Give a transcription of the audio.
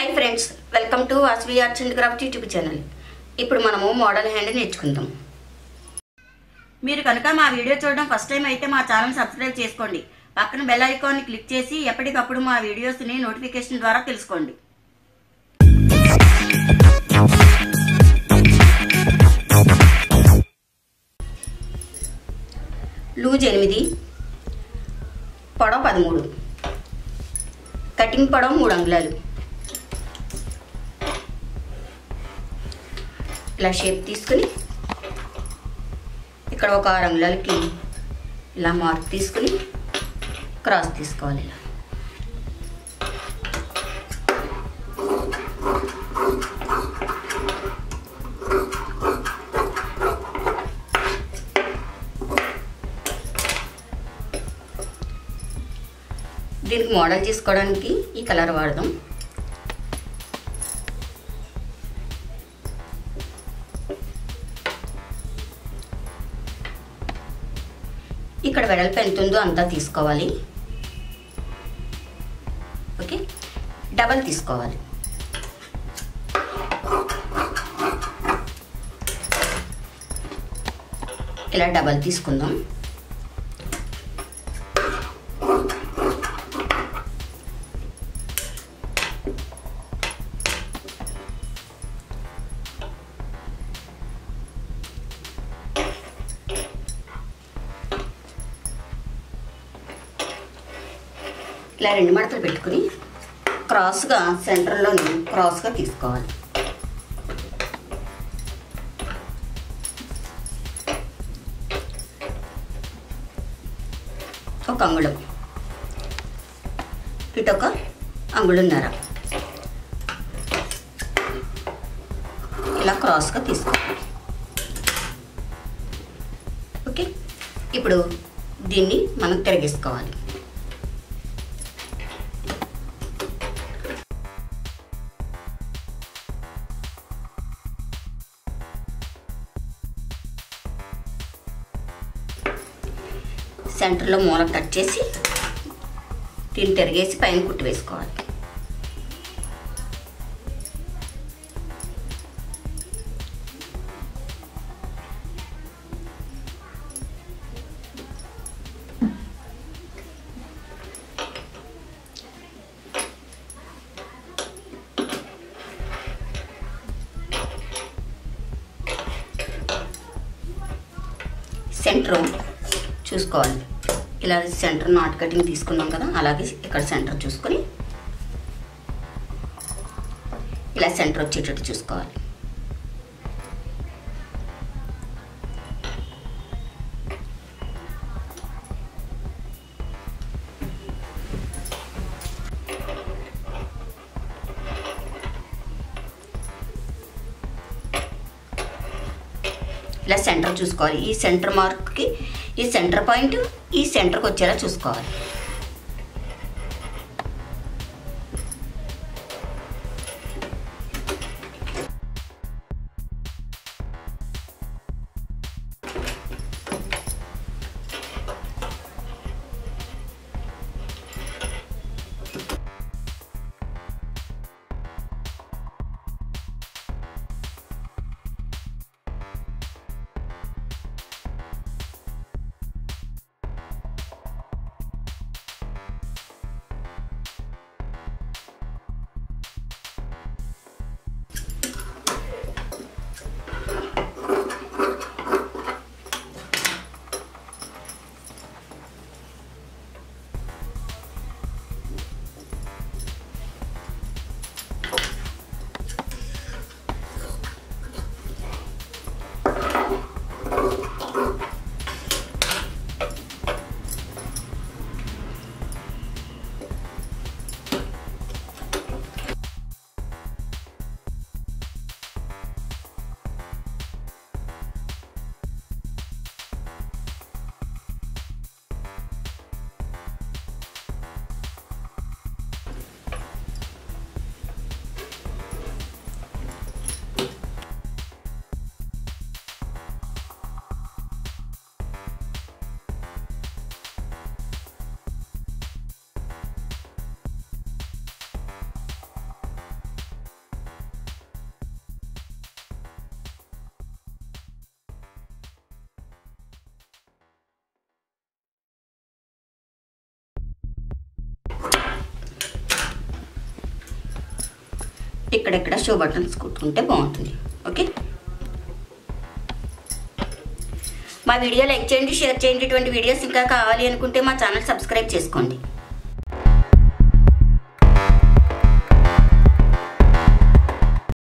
hi friends welcome to Vasavi arts and craft YouTube channel ఇప్పుడు మనము model hand నేర్చుకుందాం మీరు కనుక మా వీడియో చూడడం ఫస్ట్ టైం అయితే మా ఛానల్ సబ్స్క్రైబ్ చేసుకోండి పక్కన బెల్ ఐకాన్ని క్లిక్ చేసి ఎప్పటికప్పుడు మా వీడియోస్ని నోటిఫికేషన్ ద్వారా తెలుసుకోండి లూజ్ ఎనిమిది పొడవ పదమూడు కటింగ్ పొడవు మూడు అంగుళాలు ఇలా షేప్ తీసుకుని ఇక్కడ ఒక ఆరు అంగుళాలకి ఇలా మార్క్ తీసుకుని క్రాస్ తీసుకోవాలి ఇలా దీనికి మోడల్ చేసుకోవడానికి ఈ కలర్ వాడదాం ఇక్కడ వెడల్పు ఎంత ఉందో అంతా తీసుకోవాలి ఓకే డబల్ తీసుకోవాలి ఇలా డబల్ తీసుకుందాం ఇలా రెండు మడతలు పెట్టుకుని క్రాస్గా సెంటర్లోని క్రాస్గా తీసుకోవాలి ఒక అంగుళం ఇటొక అంగుళన్నర ఇలా క్రాస్గా తీసుకోవాలి ఓకే ఇప్పుడు దీన్ని మనం తిరిగేసుకోవాలి సెంటర్లో మూల కట్ చేసి దీన్ని తిరిగేసి పైన కుట్టు వేసుకోవాలి సెంటర్ చూసుకోవాలి ఇలా సెంటర్ నాట్ కటింగ్ తీసుకున్నాం కదా అలాగే ఇక్కడ సెంటర్ చూసుకొని ఇలా సెంటర్ వచ్చేటట్టు చూసుకోవాలి ఇలా సెంటర్ చూసుకోవాలి ఈ సెంటర్ మార్క్కి ఈ సెంటర్ పాయింట్ ఈ సెంటర్కి వచ్చేలా చూసుకోవాలి ఇక్కడెక్కడ షో బటన్స్ కుట్టుకుంటే బాగుంటుంది ఓకే మా వీడియో లైక్ చేయండి షేర్ చేయండి ఇటువంటి వీడియోస్ ఇంకా కావాలి అనుకుంటే మా ఛానల్ సబ్స్క్రైబ్ చేసుకోండి